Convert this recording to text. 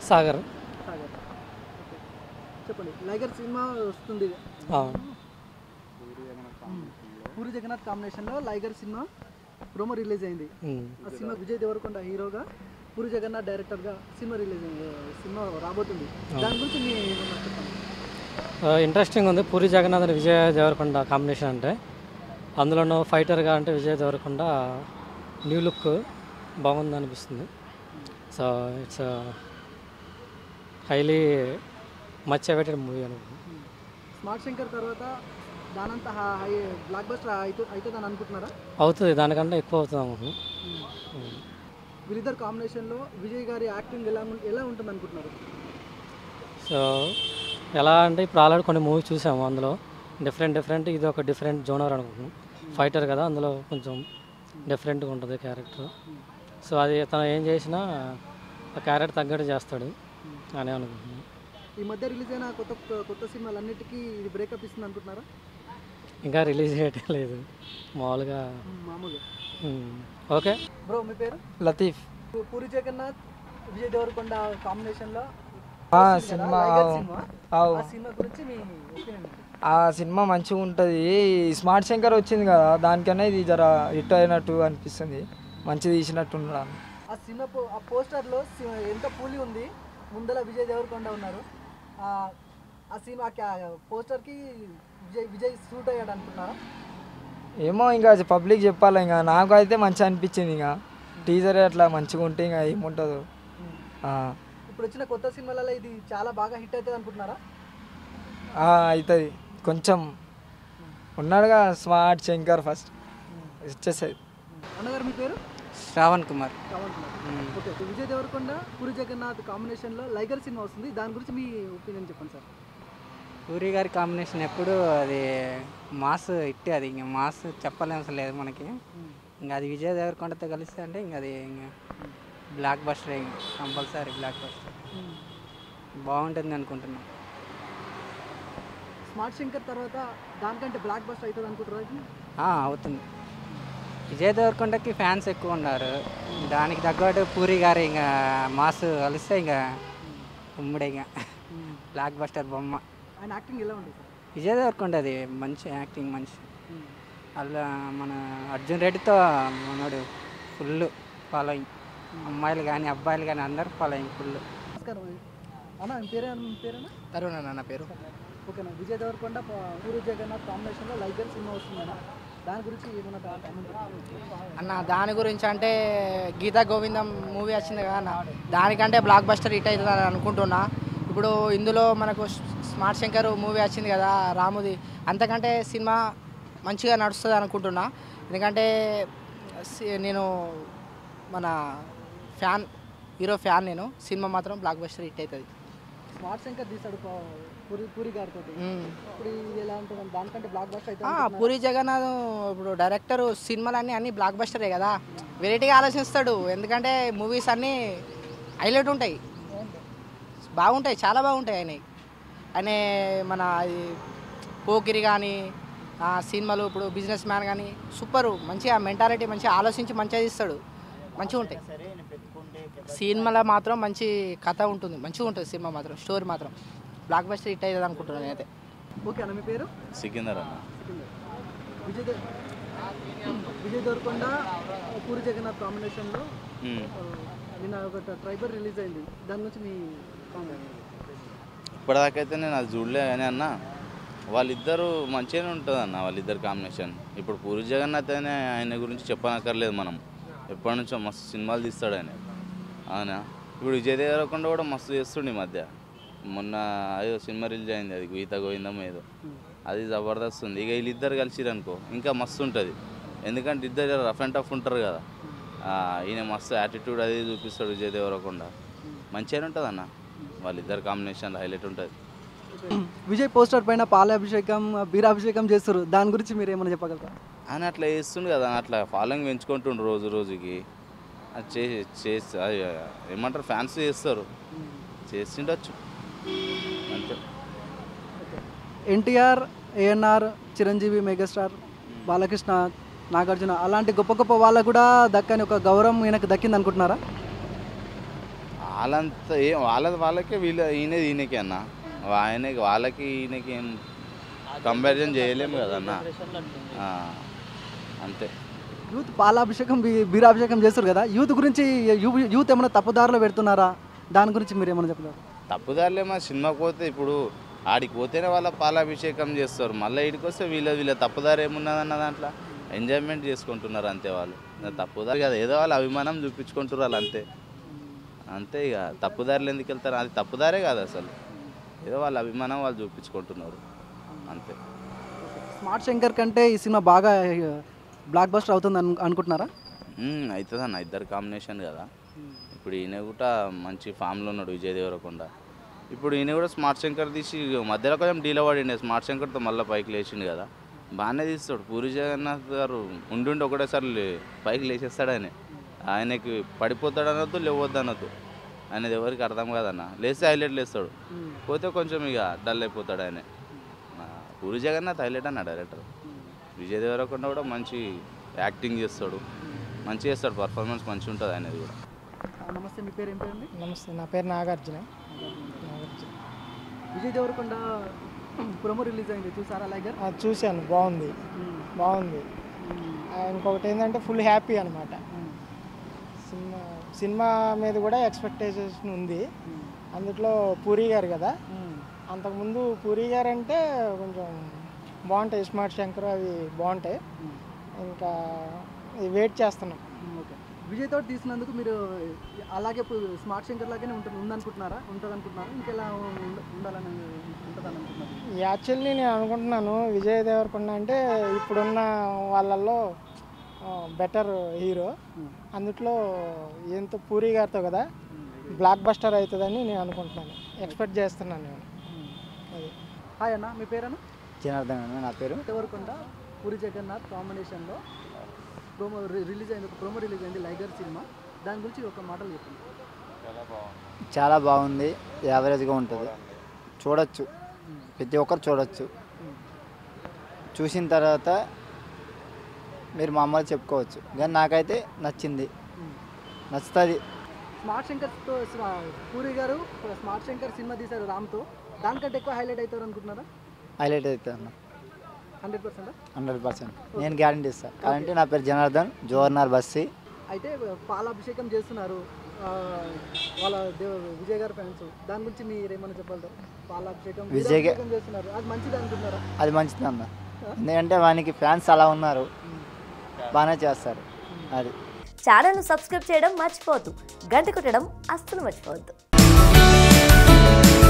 Sagar Sagar okay చెప్పండి లైగర్ సినిమా వస్తుంది ఆ, పూరి జగన్నాథ్ కాంబినేషన్లో లైగర్ సినిమా ప్రోమో రిలీజ్ అయింది ఉమ్. ఆ సినిమా విజయ్ దేవరకొండ హీరోగా పూరి జగన్నాథ్ డైరెక్టర్గా సినిమా రిలీజ్ అయింది సినిమా రాబోతుంది దాని గురించి మీ ఏమన్నా చెప్పండి ఆ, ఇంట్రెస్టింగ్ ఉంది పూరి జగన్నాథ్ and విజయ్ దేవరకొండ కాంబినేషన్ అంటే అందులోనూ ఫైటర్గా అంటే విజయ్ దేవరకొండ న్యూ లుక్ బాగుంది అనిపిస్తుంది so it's highly much awaited movie అనుకుంటున్నాను స్మార్ట్ శంకర్ తర్వాత దానంతా హై బ్లాక్ బస్టర్ అవుతుంది అవుతుందని అనుకుంటున్నారా అవుతుంది దానికంటే ఎక్కువ అవుతుంది అనుకుంటున్నాను ఉమ్. వీళ్ళిద్దరు కాంబినేషన్లో విజయ్ గారి యాక్టింగ్ ఎలా ఉం- ఎలా ఉంటుంది అనుకుంటున్నారు సో ఎలా అంటే ఇప్పుడు ఆల్రెడీ కొన్ని మూవీ చూసాము అందులో డిఫరెంట్ డిఫరెంట్ ఇది ఒక డిఫరెంట్ జోనర్ అనుకుంటున్నాం ఫైటర్ కదా అందులో కొంచెం డిఫరెంట్గా ఉంటుంది క్యారెక్టర్ సో అది తను ఏం చేసినా ఆ క్యారెక్టర్ తగ్గట్టు చేస్తాడు అని అనుకుంటున్నాను ఈ మధ్య రిలీజ్ అయిన కొత్త కొత్త సినిమాలన్నిటికీ ఇది బ్రేకప్ ఇస్తుంది అనుకుంటున్నారా ఇంకా రిలీజ్ చేయటం లేదు మామూలుగా మామూలుగా ఉమ్, ఓకే బ్రో మీ పేరు లతీఫ్ పు- పూరి జగన్నాథ్ విజయ్ దేవరకొండ కాంబినేషన్లో ఆ వస్తుంది కదా, సినిమా లైగర్ అవు. సినిమా. అవు. ఆ సినిమా గురించి మీ ఒపీనియన్ ఏంటి? ఆ సినిమా మంచిగా ఉంటుంది స్మార్ట్ శంకర్ వచ్చింది కదా దానికన్నా ఇది జర హిట్ అయినట్టు అనిపిస్తుంది మంచి తీసినట్టు ఉన్నాడు ఆ సినిమా పో- ఆ పోస్టర్లో సి- ఎంత పూలి ఉంది ముందర విజయ్ దేవరకొండ ఉన్నారు ఆ ఆ సినిమా పోస్టర్కి విజయ్ విజయ్ సూట్ అయ్యాడు అనుకున్నారా ఏమో ఇంకా పబ్లిక్ చెప్పాలి ఇంకా నాకు అయితే మంచిగా అనిపించింది ఇంకా టీజర్ అట్లా మంచిగా ఉంటే ఇంకా ఏముంటుందో ఆ, ఇప్పుడు వచ్చిన కొత్త సినిమాలలో ఇది చాలా బాగా హిట్ అవుతుంది అనుకుంటున్నారా ఆ, అవుతుంది కొంచెం ఉన్నాడుగా స్మార్ట్ శంకర్ ఫస్ట్ వచ్చేసేది అన్నగారు మీ పేరు శ్రావణ్ కుమార్ కావాలనుకున్నారు ఓకే విజయ్ దేవరకొండ పూరి జగన్నాథ్ కాంబినేషన్లో లైగర్ సినిమా వస్తుంది దాని గురించి మీ ఒపీనియన్ చెప్పండి సార్ పూరి గారి కాంబినేషన్ ఎప్పుడు అది మాస్ ఇట్టే అది ఇంకా మాస్ చెప్పలేం అసలు లేదు మనకి ఇంకా అది విజయ్ దేవరకొండతో కలిస్తే అంటే ఇంకా అది ఇంకా blockbuster compulsory blockbuster బాగుంటుంది అనుకుంటున్నాం స్మార్ట్ శంకర్ తర్వాత దానికంటే బ్లాక్ బస్ట్ అవుతుంది అనుకుంటారా ఇది? ఆ, అవుతుంది విజయ్ దేవరకొండకి ఫ్యాన్స్ ఎక్కువ ఉన్నారు దానికి తగ్గట్టు పూరి గారు ఇంకా మాస్ కలిస్తే ఇంకా ఉమ్మడి ఇంకా బ్లాక్ బస్టర్ బొమ్మ ఆయన యాక్టింగ్ ఎలా ఉంటుంది సార్ విజయ్ దేవరకొండ అది మంచి యాక్టింగ్ మంచి అలా మన అర్జున్ రెడ్డితో మనోడు ఫుల్ ఫాలోయింగ్ అమ్మాయిలు కానీ అబ్బాయిలు కానీ అందరు ఫాలోయింగ్ ఫుల్ నమస్కారం అన్న మీ పేరే మీ పేరేనా తరుణ్ అన్న నా పేరు ఓకేనా విజయ్ దేవరకొండ ప- పూరి జగన్నాథ్ కాంబినేషన్లో లైగర్ సినిమా వస్తుందన్న దాని గురించి ఏమన్నా కామెంట్ అన్న దాని గురించి అంటే గీతా గోవిందం మూవీ వచ్చింది కదా అన్న దానికంటే బ్లాక్ బస్టర్ హిట్ అవుతుంది అని అనుకుంటున్నా ఇప్పుడు ఇందులో మనకు స్మార్ట్ శంకర్ మూవీ వచ్చింది కదా రాముది అంతకంటే సినిమా మంచిగా నడుస్తుంది అనుకుంటున్నా ఎందుకంటే సి- నేను మన ఫ్యాన్ హీరో ఫ్యాన్ నేను సినిమా మాత్రం బ్లాక్ బస్టర్ హిట్ అవుతుంది స్మార్ట్ శంకర్ తీసాడు ప- పూరి పూరి గారితో మ్మ్. ఇప్పుడు ఇది ఎలా ఉంటుంది దానికంటే బ్లాక్ బస్ట్ అయితే ఆ, పూరి జగన్నాథ్ ఇప్పుడు డైరెక్టర్ సినిమాలన్నీ అన్ని బ్లాక్ బస్టరే కదా వెరైటీగా ఆలోచిస్తాడు ఎందుకంటే మూవీస్ అన్నీ హైలైట్ ఉంటాయి బాగుంటాయి చాలా బాగుంటాయి ఆయన ఆయన మన ఈ పోకిరి కానీ సినిమాలు ఇప్పుడు బిజినెస్ మ్యాన్ కానీ సూపర్ మంచిగా మెంటాలిటీ మంచిగా ఆలోచించి మంచిగా తీస్తాడు మంచిగా ఉంటాయి సినిమాలో మాత్రం మంచి కథ ఉంటుంది మంచిగా ఉంటుంది సినిమా మాత్రం స్టోరీ మాత్రం బ్లాక్ బస్టర్ హిట్ అవుతుంది అనుకుంటున్నాను నేనైతే ఓకే అన్న మీ పేరు సికిందర్ అన్న విజయ్ దేవ్ విజయ్ దేవరకొండ పూరి జగన్నాథ్ కాంబినేషన్లో మ్మ్. ఆ, నిన్న ఒక ట్రైబర్ రిలీజ్ అయింది దాని గురించి మీ కామెంట్ ఇప్పటిదాకైతే నేను అది చూడలే కానీ అన్న వాళ్ళిద్దరూ మంచిగానే ఉంటుంది అన్న వాళ్ళిద్దరు కాంబినేషన్ ఇప్పుడు పూరి జగన్నాథ్ అనే ఆయన గురించి చెప్పనక్కర్లేదు మనం ఎప్పటి నుంచో మస్తు సినిమాలు తీస్తాడు ఆయన అవునా ఇప్పుడు విజయ్ దేవరకొండ కూడా మస్తు చేస్తుండే ఈ మధ్య మొన్న ఏదో సినిమా రిలీజ్ అయింది అది గీత గోవిందం ఏదో అది జబర్దస్త్ ఉంది ఇక వీళ్ళిద్దరు కలిసిరు అనుకో ఇంకా మస్తు ఉంటుంది ఎందుకంటే ఇద్దరు రఫ్ అండ్ టఫ్ ఉంటారు కదా ఆ, ఈయన మస్తు యాటిట్యూడ్ అది చూపిస్తాడు విజయ్ దేవరకొండ మంచిగానే ఉంటుంది అన్న వాళ్ళిద్దరు కాంబినేషన్ హైలైట్ ఉంటుంది విజయ్ పోస్టర్ పైన పాలాభిషేకం బీరాభిషేకం చేస్తారు దాని గురించి మీరు ఏమైనా చెప్పగలరా ఆయన అట్లా చేస్తుండు కదా అట్లా ఫాలోయింగ్ పెంచుకుంటుండు రోజు రోజుకి అది చే చేసి అది ఏమంటారు ఫ్యాన్స్ చేస్తారు చేసిండొచ్చు అంతే NTR ANR Chiranjeevi megastar Balakrishna Nagarjuna అలాంటి గొప్ప గొప్ప వాళ్ళకు కూడా దక్కని ఒక గౌరవం ఈయనకు దక్కింది అనుకుంటున్నారా వాళ్ళంతా ఏ వాళ్ళది వాళ్ళకే వీళ్ళ ఈయనది ఈయనకే అన్న ఆయనకి వాళ్ళకి ఈయనకి ఏం కంపారిజన్ చేయలేము కదా అన్న ఆ, అంతే యూత్ పాలాభిషేకం బీ- బీరాభిషేకం చేస్తారు కదా యూత్ గురించి యూ- యూత్ ఏమైనా తప్పుదారిలో పెడుతున్నారా దాని గురించి మీరు ఏమైనా చెప్తారు తప్పుదారులేమో సినిమాకి పోతే ఇప్పుడు ఆడికి పోతేనే వాళ్ళ పాలాభిషేకం చేస్తారు మళ్ళీ ఇడికి వస్తే వీళ్ళ వీళ్ళ తప్పుదారు ఏమున్నదన్న దాంట్లో ఎంజాయ్మెంట్ చేసుకుంటున్నారు అంతే వాళ్ళు ఇంకా తప్పుదారు కదా ఏదో వాళ్ళ అభిమానం చూపించుకుంటున్నారు వాళ్ళు అంతే అంతే ఇక తప్పుదారులు ఎందుకు వెళ్తారు అది తప్పుదారే కాదు అసలు ఏదో వాళ్ళ అభిమానం వాళ్ళు చూపించుకుంటున్నారు అంతే స్మార్ట్ శంకర్ కంటే ఈ సినిమా బాగా బ్లాక్ బస్టర్ అవుతుంది అను అనుకుంటున్నారా అవుతుంది అన్న ఇద్దరు కాంబినేషన్ కదా ఇప్పుడు ఈయన కూడా మంచి ఫామ్లో ఉన్నాడు విజయ్ దేవరకొండ ఇప్పుడు ఈయన కూడా స్మార్ట్ శంకర్ తీసి మధ్యలో కొంచెం డీలో పడిండే స్మార్ట్ శంకర్తో మళ్ళీ పైకి లేచిండు కదా బాగానే తీస్తాడు పూరి జగన్నాథ్ గారు ఉండి ఒకటేసారి లే- పైకి లేచేస్తాడు ఆయన ఆయనకి పడిపోతాడు అనొద్దు లేవద్దు అనొద్దు ఆయనది ఎవరికి అర్థం కాదన్న లేస్తే హైలైట్ లేస్తాడు పోతే కొంచెం ఇక డల్ అయిపోతాడు ఆయన ఆ, పూరి జగన్నాథ్ హైలైట్ అన్న డైరెక్టర్ విజయ్ దేవరకొండ కూడా మంచి యాక్టింగ్ చేస్తాడు మంచి చేస్తాడు పర్ఫార్మెన్స్ మంచిగా ఉంటుంది ఆయనది కూడా నమస్తే మీ పేరు ఏం పేరండి నమస్తే నా పేరు నాగార్జున నాగార్జున విజయ్ దేవరకొండ ప్రొమో రిలీజ్ అయింది చూసారా లైగర్ అది చూశాను బాగుంది బాగుంది ఆ, ఇంకొకటి ఏంటంటే ఫుల్ హ్యాపీ అనమాట సినిమా సినిమా మీద కూడా ఎక్స్పెక్టేషన్ ఉంది అందులో పూరి గారు కదా అంతకుముందు పూరి గారు అంటే కొంచెం బాగుంటాయి స్మార్ట్ శంకర్ అవి బాగుంటాయి ఇంకా వెయిట్ చేస్తున్నాం ఓకే విజయ్ తోటి తీసినందుకు మీరు అలాగే పు- స్మార్ట్ శంకర్ లాగానే ఉంటుంది ఉందనుకుంటున్నారా ఉంటుంది అనుకుంటున్నారా ఇంకెలా ఉండ- ఉండాలని ఉంటుందని అనుకుంటున్నారు యాక్చువల్లీ నేను అనుకుంటున్నాను విజయ్ దేవరకొండ అంటే ఇప్పుడున్న వాళ్ళల్లో బెటర్ హీరో అందుట్లో ఎంత పూరి గారితో కదా బ్లాక్ బస్టర్ అవుతుందని నేను అనుకుంటున్నాను ఎక్స్పెక్ట్ చేస్తున్నాను నేను అది హాయ్ అన్న మీ పేరన్నా జనార్దన్ అన్న నా పేరు దేవరకొండ పూరి జగన్నాథ్ కాంబినేషన్లో ప్రోమో రి- రిలీజ్ అయింది ఒక ప్రోమో రిలీజ్ అయింది లైగర్ సినిమా దాని గురించి ఒక మాటలు చెప్పండి చాలా బాగుంది యావరేజ్గా ఉంటుంది చూడొచ్చు ప్రతి ఒక్కరు చూడొచ్చు చూసిన తర్వాత మీరు మామూలు చెప్పుకోవచ్చు కానీ నాకైతే నచ్చింది నచ్చుతుంది స్మార్ట్ శంకర్తో స్మా- పూరి గారు స్మార్ట్ శంకర్ సినిమా తీశారు రామ్తో దానికంటే ఎక్కువ హైలైట్ అవుతారు అనుకుంటున్నారా హైలైట్ అవుతుంది అన్న హండ్రెడ్ పర్సెంట్ హండ్రెడ్ పర్సెంట్ నేను గ్యారంటీ ఇస్తాను కాబట్టి నా పేరు జనార్దన్ జోర్నార్ బస్సి అయితే పాలాభిషేకం చేస్తున్నారు ఆ, వాళ్ళ దేవ విజయ్ గారి ఫ్యాన్స్ దాని గురించి మీరు ఏమైనా చెప్పగలరు పాలాభిషేకం విజయ్ గా- వీరాభిషేకం చేస్తున్నారు అది మంచిది అనుకుంటున్నారా అది మంచిది అన్న ఎందుకంటే వానికి ఫ్యాన్స్ అలా ఉన్నారు బాగానే చేస్తారు అది ఛానల్ను సబ్స్క్రైబ్ చేయడం మర్చిపోవద్దు గంట కొట్టడం అస్సలు మర్చిపోవద్దు